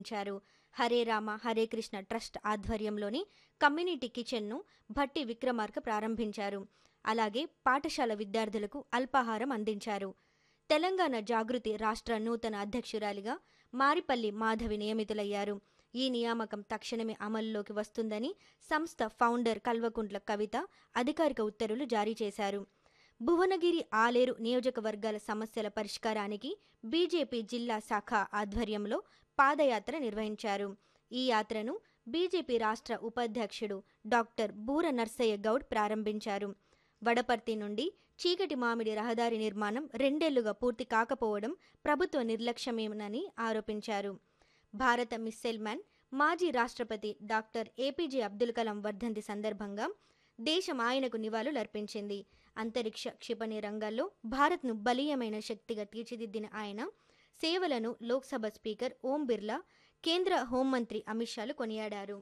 నిర్వహించారు హరే రామ హరే కృష్ణ ట్రస్ట్ ఆధ్వర్యంలోని కమ్యూనిటీ కిచెన్ను భట్టి విక్రమార్క ప్రారంభించారు అలాగే పాఠశాల విద్యార్థులకు అల్పాహారం అందించారు తెలంగాణ జాగృతి రాష్ట్ర నూతన అధ్యక్షురాలిగా మారిపల్లి మాధవి నియమితులయ్యారు ఈ నియామకం తక్షణమే అమలులోకి వస్తుందని సంస్థ ఫౌండర్ కల్వకుంట్ల కవిత అధికారిక ఉత్తర్వులు జారీ చేశారు భువనగిరి ఆలేరు నియోజకవర్గాల సమస్యల పరిష్కారానికి బీజేపీ జిల్లా శాఖ ఆధ్వర్యంలో పాదయాత్ర నిర్వహించారు ఈ యాత్రను బీజేపీ రాష్ట్ర ఉపాధ్యక్షుడు డాక్టర్ బూర నర్సయ్య గౌడ్ ప్రారంభించారు వడపర్తి నుండి చీకటి మామిడి రహదారి నిర్మాణం రెండేళ్లుగా పూర్తి కాకపోవడం ప్రభుత్వ నిర్లక్ష్యమేనని ఆరోపించారు భారత మిస్సైల్ మ్యాన్ మాజీ రాష్ట్రపతి డాక్టర్ ఏపీజే అబ్దుల్ కలాం వర్ధంతి సందర్భంగా దేశం ఆయనకు నివాళులర్పించింది అంతరిక్ష క్షిపణి రంగాల్లో భారత్ను బలీయమైన శక్తిగా తీర్చిదిద్దిన ఆయన సేవలను లోక్సభ స్పీకర్ ఓం బిర్లా కేంద్ర హోంమంత్రి అమిత్ షాలు కొనియాడారు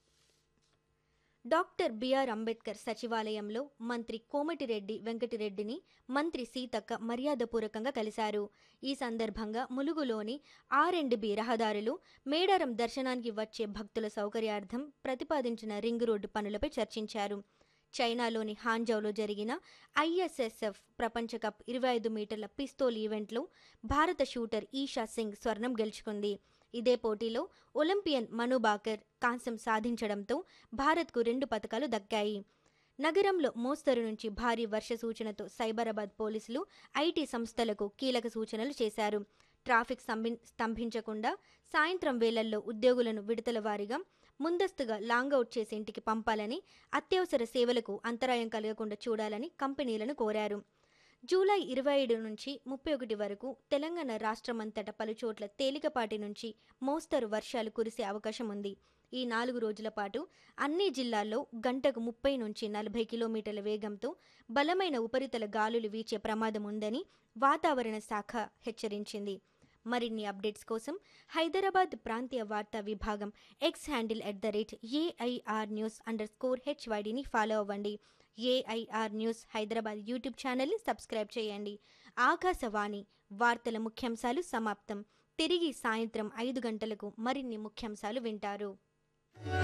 డాక్టర్ బిఆర్ అంబేద్కర్ సచివాలయంలో మంత్రి కోమటిరెడ్డి వెంకటిరెడ్డిని మంత్రి సీతక్క మర్యాదపూర్వకంగా కలిశారు ఈ సందర్భంగా ములుగులోని ఆర్ అండ్ బి రహదారులు మేడారం దర్శనానికి వచ్చే భక్తుల సౌకర్యార్థం ప్రతిపాదించిన రింగ్ రోడ్డు పనులపై చర్చించారు చైనాలోని హాంజౌలో జరిగిన ఐఎస్ఎస్ఎఫ్ ప్రపంచ కప్ ఇరవై ఐదు మీటర్ల పిస్తోల్ ఈవెంట్లో భారత షూటర్ ఈషా సింగ్ స్వర్ణం గెలుచుకుంది ఇదే పోటీలో ఒలింపియన్ మను బాకర్ కాంస్యం సాధించడంతో భారత్కు రెండు పథకాలు దక్కాయి నగరంలో మోస్తరు నుంచి భారీ వర్ష సూచనతో సైబరాబాద్ పోలీసులు ఐటీ సంస్థలకు కీలక సూచనలు చేశారు ట్రాఫిక్ స్తంభి స్తంభించకుండా సాయంత్రం వేళల్లో ఉద్యోగులను విడతల వారీగా ముందస్తుగా లాంగౌట్ చేసి ఇంటికి పంపాలని అత్యవసర సేవలకు అంతరాయం కలగకుండా చూడాలని కంపెనీలను కోరారు జూలై ఇరవై ఏడు నుంచి ముప్పై ఒకటి వరకు తెలంగాణ రాష్ట్రమంతటా పలుచోట్ల తేలికపాటి నుంచి మోస్తరు వర్షాలు కురిసే అవకాశం ఉంది ఈ నాలుగు రోజుల పాటు అన్ని జిల్లాల్లో గంటకు ముప్పై నుంచి నలభై కిలోమీటర్ల వేగంతో బలమైన ఉపరితల గాలులు వీచే ప్రమాదం ఉందని వాతావరణ శాఖ హెచ్చరించింది మరిన్ని అప్డేట్స్ కోసం హైదరాబాద్ ప్రాంతీయ వార్తా విభాగం X handle at the rate AIR news underscore స్కోర్ హెచ్వైడిని ఫాలో అవ్వండి ఏఐఆర్ న్యూస్ హైదరాబాద్ యూట్యూబ్ ఛానల్ని సబ్స్క్రైబ్ చేయండి ఆకాశవాణి వార్తల ముఖ్యాంశాలు సమాప్తం తిరిగి సాయంత్రం ఐదు గంటలకు మరిన్ని ముఖ్యాంశాలు వింటారు